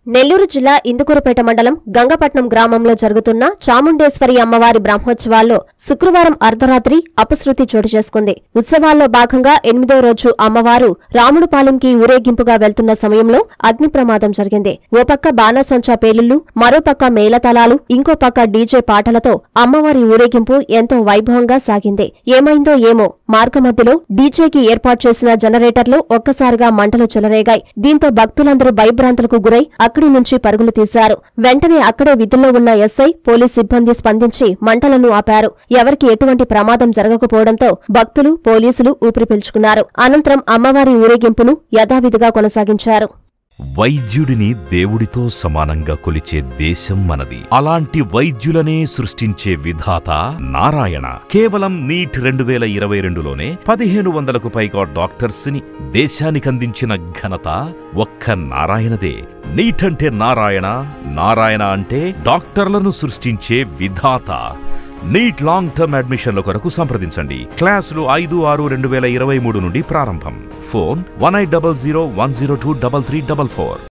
నెల్లూరు జిల్లా ఇందుకూరుపేట మండలం గంగపట్నం గ్రామంలో జరుగుతున్న చాముండేశ్వరి అమ్మవారి బ్రహ్మోత్సవాల్లో శుక్రవారం అర్ధరాత్రి అపశృతి చోటు చేసుకుంది ఉత్సవాల్లో భాగంగా ఎనిమిదో రోజు అమ్మవారు రాముడుపాలెంకి ఊరేగింపుగా వెళ్తున్న సమయంలో అగ్ని ప్రమాదం జరిగింది ఓ పక్క బాణసంచా పేలుళ్లు మరో పక్క మేళతాళాలు ఇంకో పక్క డీజే పాటలతో అమ్మవారి ఊరేగింపు ఎంతో వైభవంగా సాగింది ఏమైందో ఏమో మార్గమధ్యలో డీజేకి ఏర్పాటు చేసిన జనరేటర్లు ఒక్కసారిగా మంటలు చెలరేగాయి దీంతో భక్తులందరూ భయభ్రాంతులకు గురై అక్కడి నుంచి పరుగులు తీశారు వెంటనే అక్కడే విధుల్లో ఉన్న ఎస్ఐ పోలీస్ సిబ్బంది స్పందించి మంటలను ఆపారు ఎవరికి ఎటువంటి ప్రమాదం జరగకపోవడంతో భక్తులు పోలీసులు ఊపిరి పీల్చుకున్నారు అనంతరం అమ్మవారి ఊరేగింపును యథావిధిగా కొనసాగించారు వైద్యుడిని దేవుడితో సమానంగా కొలిచే దేశం మనది అలాంటి వైద్యులనే సృష్టించే విధాత నారాయణ కేవలం నీట్ రెండు వేల ఇరవై రెండులోనే పదిహేను వందలకు పైగా డాక్టర్స్ ని దేశానికందించిన ఘనత ఒక్క నారాయణదే నీట్ అంటే నారాయణ నారాయణ అంటే డాక్టర్లను సృష్టించే విధాత నీట్ లాంగ్ టర్మ్ అడ్మిషన్ల కొరకు సంప్రదించండి క్లాసులు ఐదు ఆరు రెండు వేల ఇరవై మూడు నుండి ప్రారంభం phone one eight double zero one zero two double three double four